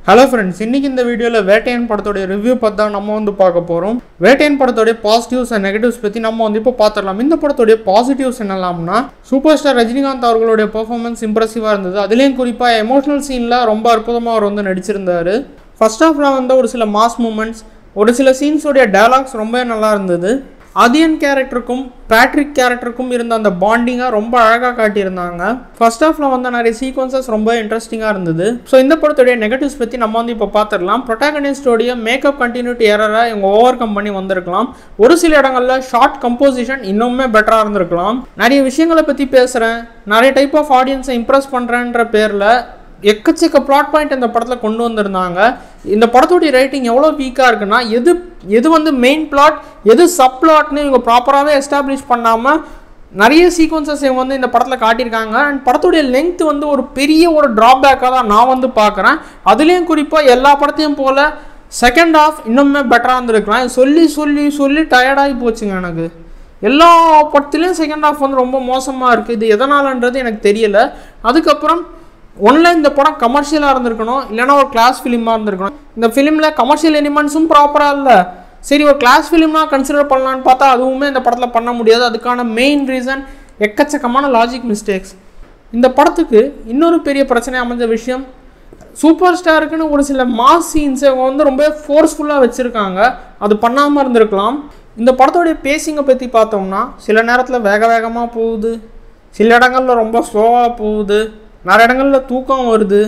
hello friends இன்னைக்கு இந்த வீடியோவில் வேட்டையன் படத்தோடைய ரிவ்யூ பற்றி தான் நம்ம வந்து பார்க்க போகிறோம் வேட்டையன் படத்தோடைய பாசிட்டிவ்ஸ் அண்ட் நெகட்டிவ்ஸ் பற்றி நம்ம வந்து இப்போ பார்த்துடலாம் இந்த படத்தோடைய பாசிட்டிவ்ஸ் என்னலாம்னா சூப்பர் ஸ்டார் ரஜினிகாந்த் அவர்களுடைய பெர்ஃபார்மன்ஸ் இம்ப்ரெசிவாக இருந்தது அதுலேயும் குறிப்பாக எமோஷனல் சீனில் ரொம்ப அற்புதமாக அவர் வந்து நடிச்சிருந்தாரு ஃபர்ஸ்ட் ஹாஃபில் வந்து ஒரு சில மாஸ் மூமெண்ட்ஸ் ஒரு சில சீன்ஸோடைய டயலாக்ஸ் ரொம்ப நல்லா இருந்தது அதியன் கேரக்டருக்கும் பேட்ரிக் கேரக்டருக்கும் இருந்த அந்த பாண்டிங்கை ரொம்ப அழகாக காட்டியிருந்தாங்க ஃபர்ஸ்ட் ஹாஃபில் வந்து நிறைய சீக்வன்சஸ் ரொம்ப இன்ட்ரெஸ்டிங்காக இருந்தது ஸோ இந்த படத்துடைய நெகட்டிவ்ஸ் பற்றி நம்ம வந்து இப்போ பார்த்துடலாம் ப்ரொட்டாகனிஸ்டோடைய மேக்கப் கண்டினியூட்டி எரரை இவங்க ஓவர் கம் பண்ணி வந்திருக்கலாம் ஒரு சில இடங்களில் ஷார்ட் கம்போசிஷன் இன்னுமே பெட்டராக இருந்திருக்கலாம் நிறைய விஷயங்களை பற்றி பேசுகிறேன் நிறைய டைப் ஆஃப் ஆடியன்ஸை இம்ப்ரெஸ் பண்ணுறேன்ற பேரில் எக்கச்சக்க ப்ளாட் பாயிண்ட் இந்த படத்தில் கொண்டு வந்திருந்தாங்க இந்த படத்துடைய ரைட்டிங் எவ்வளோ வீக்காக இருக்குன்னா எது எது வந்து மெயின் பிளாட் எது சப் பிளாட்னு இவங்க ப்ராப்பராகவே எஸ்டாப்ளிஷ் பண்ணாமல் நிறைய சீக்வன்சஸ் இவங்க வந்து இந்த படத்தில் காட்டியிருக்காங்க அண்ட் படத்துடைய லென்த் வந்து ஒரு பெரிய ஒரு ட்ராபேக்காக தான் நான் வந்து பார்க்குறேன் அதுலேயும் குறிப்பாக எல்லா படத்தையும் போல் செகண்ட் ஹாஃப் இன்னுமே பெட்டராக இருந்திருக்கலாம் சொல்லி சொல்லி சொல்லி டயர்டாகி போச்சுங்க எனக்கு எல்லா படத்துலேயும் செகண்ட் ஹாஃப் வந்து ரொம்ப மோசமாக இருக்குது இது எதனாலன்றது எனக்கு தெரியல அதுக்கப்புறம் ஒன்ல இந்த படம் கமர்ஷியலாக இருந்திருக்கணும் இல்லைன்னா ஒரு கிளாஸ் ஃபிலிமாக இருந்திருக்கணும் இந்த ஃபிலிமில் கமர்ஷியல் எலிமெண்ட்ஸும் ப்ராப்பராக இல்லை சரி ஒரு கிளாஸ் ஃபிலிமாக கன்சிடர் பண்ணலான்னு பார்த்தா அதுவுமே இந்த படத்தில் பண்ண முடியாது அதுக்கான மெயின் ரீசன் எக்கச்சக்கமான லாஜிக் மிஸ்டேக்ஸ் இந்த படத்துக்கு இன்னொரு பெரிய பிரச்சனை அமைஞ்ச விஷயம் சூப்பர் ஸ்டாருக்குன்னு ஒரு சில மாஸ் சீன்ஸை வந்து ரொம்ப ஃபோர்ஸ்ஃபுல்லாக வச்சுருக்காங்க அது பண்ணாமல் இருந்திருக்கலாம் இந்த படத்தோடைய பேசிங்கை பற்றி பார்த்தோம்னா சில நேரத்தில் வேக வேகமாக போகுது சில இடங்களில் ரொம்ப ஸ்லோவாக போகுது நிறைய இடங்களில் தூக்கம் வருது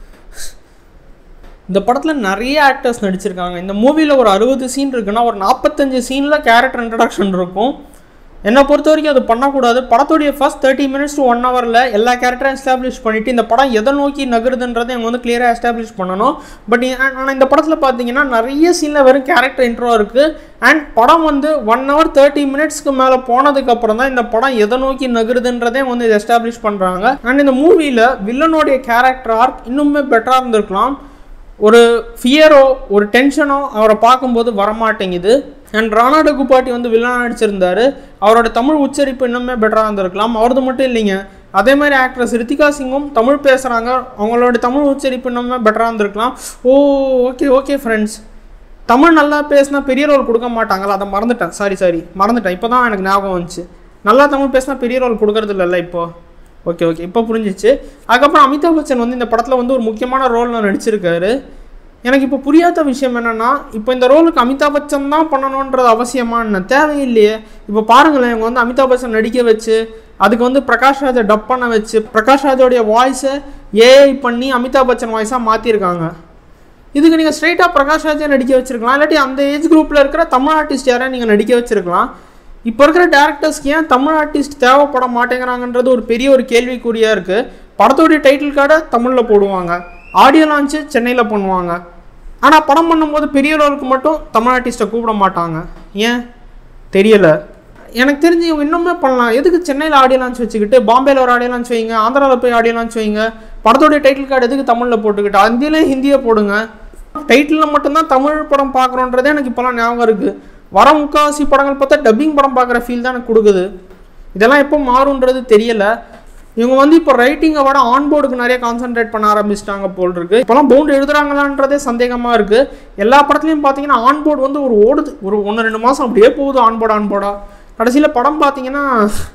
இந்த படத்தில் நிறைய ஆக்டர்ஸ் நடிச்சிருக்காங்க இந்த மூவியில் ஒரு அறுபது சீன் இருக்குன்னா ஒரு நாற்பத்தஞ்சு சீனில் கேரக்டர் இன்ட்ரடக்ஷன் இருக்கும் என்னை பொறுத்த வரைக்கும் அது பண்ணக்கூடாது படத்துடைய first thirty minutes to one ஹவரில் எல்லா கேரக்டரும் எஸ்டாப்ளிஷ் பண்ணிவிட்டு இந்த படம் எதை நோக்கி நகருதுன்றதை இவங்க வந்து கிளியராக எஸ்டாப்ளிஷ் பண்ணணும் பட் ஆனால் இந்த படத்தில் பார்த்தீங்கன்னா நிறைய சீனில் வெறும் கேரக்டர் இன்ட்ரோ இருக்குது அண்ட் படம் வந்து ஒன் ஹவர் தேர்ட்டி மினிட்ஸ்க்கு மேலே போனதுக்கப்புறம் தான் இந்த படம் எதை நோக்கி நகருதுன்றதே வந்து இது எஸ்டாப்ளிஷ் பண்ணுறாங்க அண்ட் இந்த மூவியில் வில்லனுடைய கேரக்டர் ஆர்க் இன்னுமே பெட்டராக இருந்திருக்கலாம் ஒரு ஃபியரோ ஒரு டென்ஷனோ அவரை பார்க்கும்போது வரமாட்டேங்குது அண்ட் ராணா டகுபாட்டி வந்து வில்லனாக நடிச்சிருந்தாரு அவரோட தமிழ் உச்சரிப்பு இன்னுமே பெட்டராக இருந்திருக்கலாம் அவரது மட்டும் இல்லைங்க அதே மாதிரி ஆக்ட்ரஸ் ரித்திகா சிங்கும் தமிழ் பேசுகிறாங்க அவங்களோட தமிழ் உச்சரிப்பு இன்னுமே பெட்டராக இருந்திருக்கலாம் ஓ ஓகே ஓகே ஃப்ரெண்ட்ஸ் தமிழ் நல்லா பேசினா பெரிய ரோல் கொடுக்க மாட்டாங்களா அதை மறந்துட்டேன் சாரி சாரி மறந்துட்டேன் இப்போ தான் எனக்கு ஞாபகம் வந்துச்சு நல்லா தமிழ் பேசினா பெரிய ரோல் கொடுக்கறது இல்லைல்ல இப்போது ஓகே ஓகே இப்போ புரிஞ்சிச்சு அதுக்கப்புறம் அமிதாப் பச்சன் வந்து இந்த படத்தில் வந்து ஒரு முக்கியமான ரோலில் நடிச்சிருக்காரு எனக்கு இப்போ புரியாத விஷயம் என்னென்னா இப்போ இந்த ரோலுக்கு அமிதாப் பச்சன் தான் பண்ணணுன்றது அவசியமான தேவையில்லையே இப்போ பாருங்களேன் இவங்க வந்து அமிதாப் பச்சன் நடிக்க வச்சு அதுக்கு வந்து பிரகாஷ் ராஜை டப் பண்ண வச்சு பிரகாஷ் ராஜோடைய வாய்ஸை ஏஐ பண்ணி அமிதாப் பச்சன் வாய்ஸாக மாற்றிருக்காங்க இதுக்கு நீங்கள் ஸ்ட்ரைட்டாக பிரகாஷ் ராஜை நடிக்க வச்சிருக்கலாம் இல்லாட்டி அந்த ஏஜ் குரூப்பில் இருக்கிற தமிழ் ஆர்டிஸ்ட் யாரை நீங்கள் நடிக்க வச்சிருக்கலாம் இப்போ இருக்கிற டேரக்டர்ஸ்க்கு ஏன் தமிழ் ஆர்டிஸ்ட் தேவைப்பட மாட்டேங்கிறாங்கன்றது ஒரு பெரிய ஒரு கேள்விக்குறியாக இருக்குது படத்தோடைய டைட்டில் கார்டை தமிழில் போடுவாங்க ஆடியோ லான்ச்சு சென்னையில் பண்ணுவாங்க ஆனால் படம் பண்ணும்போது பெரிய ரோலுக்கு மட்டும் தமிழ் ஆர்டிஸ்ட்டை கூப்பிட மாட்டாங்க ஏன் தெரியலை எனக்கு தெரிஞ்சு இவங்க இன்னுமே பண்ணலாம் எதுக்கு சென்னையில் ஆடியோ லான்ச் வச்சுக்கிட்டு பாம்பேயில் ஒரு ஆடியோ லான்ச் வைங்க ஆந்திராவில் போய் ஆடியோ லான்ச் வைங்க படத்தோடைய டைட்டில் கார்டு எதுக்கு தமிழில் போட்டுக்கிட்டு அந்தியிலே ஹிந்தியை போடுங்க டைட்டிலில் மட்டும்தான் தமிழ் படம் பார்க்குறோன்றதே எனக்கு இப்போலாம் ஞாபகம் இருக்குது வர முக்காவாசி படங்கள் பார்த்தா டப்பிங் படம் பார்க்குற ஃபீல் தான் எனக்கு கொடுக்குது இதெல்லாம் எப்போ மாறுன்றது தெரியல இவங்க வந்து இப்போ ரைட்டிங்கை விட ஆன்போர்டுக்கு நிறைய கான்சென்ட்ரேட் பண்ண ஆரம்பிச்சிட்டாங்க போல் இருக்கு இப்போலாம் பவுண்ட் எழுதுறாங்களான்றதே சந்தேகமாக இருக்குது எல்லா படத்துலையும் பார்த்தீங்கன்னா ஆன்போர்டு வந்து ஒரு ஓடுது ஒரு ஒன்று ரெண்டு மாதம் அப்படியே போகுது ஆன்போர்டு ஆன்போர்டா கடைசியில் படம் பார்த்தீங்கன்னா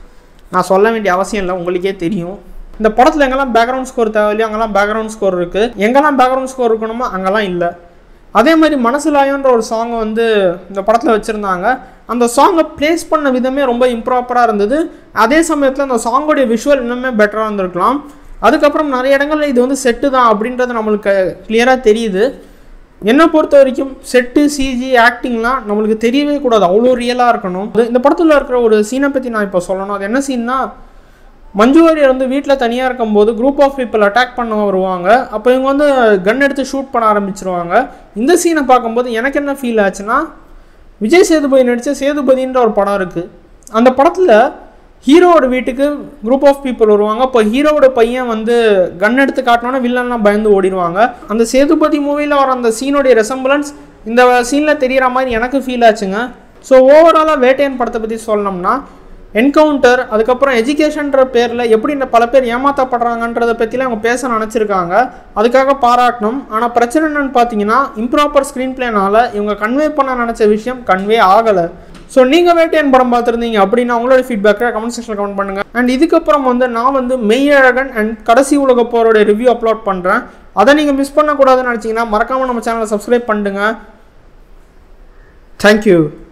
நான் சொல்ல வேண்டிய அவசியம் இல்லை உங்களுக்கே தெரியும் இந்த படத்தில் எங்கெல்லாம் பேக்ரவுண்ட் ஸ்கோர் தேவையில்லையோ அங்கெல்லாம் பேக்ரவுண்ட் ஸ்கோர் இருக்குது எங்கெல்லாம் பேக்ரவுண்ட் ஸ்கோர் இருக்கணுமோ அங்கெல்லாம் இல்லை அதே மாதிரி மனசுலாயோன்ற ஒரு சாங்கை வந்து இந்த படத்தில் வச்சுருந்தாங்க அந்த சாங்கை ப்ளேஸ் பண்ண விதமே ரொம்ப இம்ப்ராப்பராக இருந்தது அதே சமயத்தில் அந்த சாங்கோடைய விஷுவல் இன்னுமே பெட்டராக இருந்திருக்கலாம் அதுக்கப்புறம் நிறைய இடங்களில் இது வந்து செட்டு தான் அப்படின்றது நம்மளுக்கு கிளியராக தெரியுது என்னை பொறுத்த வரைக்கும் செட்டு சிஜி ஆக்டிங்லாம் நம்மளுக்கு தெரியவே கூடாது அவ்வளோ ரியலாக இருக்கணும் இந்த படத்தில் இருக்கிற ஒரு சீனை பற்றி நான் இப்போ சொல்லணும் அது என்ன சீன்னா மஞ்சு வாரியர் வந்து வீட்டில் தனியாக இருக்கும்போது குரூப் ஆஃப் பீப்புள் அட்டாக் பண்ண வருவாங்க அப்போ இவங்க வந்து கன் எடுத்து ஷூட் பண்ண ஆரம்பிச்சிருவாங்க இந்த சீனை பார்க்கும்போது எனக்கு என்ன ஃபீல் ஆச்சுன்னா விஜய் சேதுபதி நடித்த சேதுபதின்ற ஒரு படம் இருக்குது அந்த படத்தில் ஹீரோவோட வீட்டுக்கு குரூப் ஆஃப் பீப்புள் வருவாங்க இப்போ ஹீரோவோட பையன் வந்து கன் எடுத்து காட்டினோன்னா வில்லன்லாம் பயந்து ஓடிடுவாங்க அந்த சேதுபதி மூவியில் வர அந்த சீனோடைய ரெசம்பலன்ஸ் இந்த சீனில் தெரிகிற மாதிரி எனக்கு ஃபீல் ஆச்சுங்க ஸோ ஓவராலாக வேட்டையன் படத்தை பற்றி சொல்லணும்னா என்கவுண்டர் அதுக்கப்புறம் எஜுகேஷன்ற பேரில் எப்படி இந்த பல பேர் ஏமாற்றப்படுறாங்கன்றதை பற்றிலாம் அவங்க பேச நினச்சிருக்காங்க அதுக்காக பாராட்டணும் ஆனால் பிரச்சனை என்னன்னு பார்த்தீங்கன்னா இம்ப்ராப்பர் ஸ்க்ரீன் பிளேனால இவங்க கன்வே பண்ண நினச்ச விஷயம் கன்வே ஆகலை ஸோ நீங்கள் வேட்டையன் படம் பார்த்துருந்தீங்க அப்படின்னா உங்களோட ஃபீட்பேக்கை கமெண்ட் செக்ஷனில் கமெண்ட் பண்ணுங்கள் அண்ட் இதுக்கப்புறம் வந்து நான் வந்து மெய்யழகன் அண்ட் கடைசி உலக போரோட ரிவ்யூ அப்லோட் பண்ணுறேன் அதை நீங்கள் மிஸ் பண்ணக்கூடாதுன்னு நினச்சிங்கன்னா மறக்காமல் நம்ம சேனலை சப்ஸ்கிரைப் பண்ணுங்க தேங்க்யூ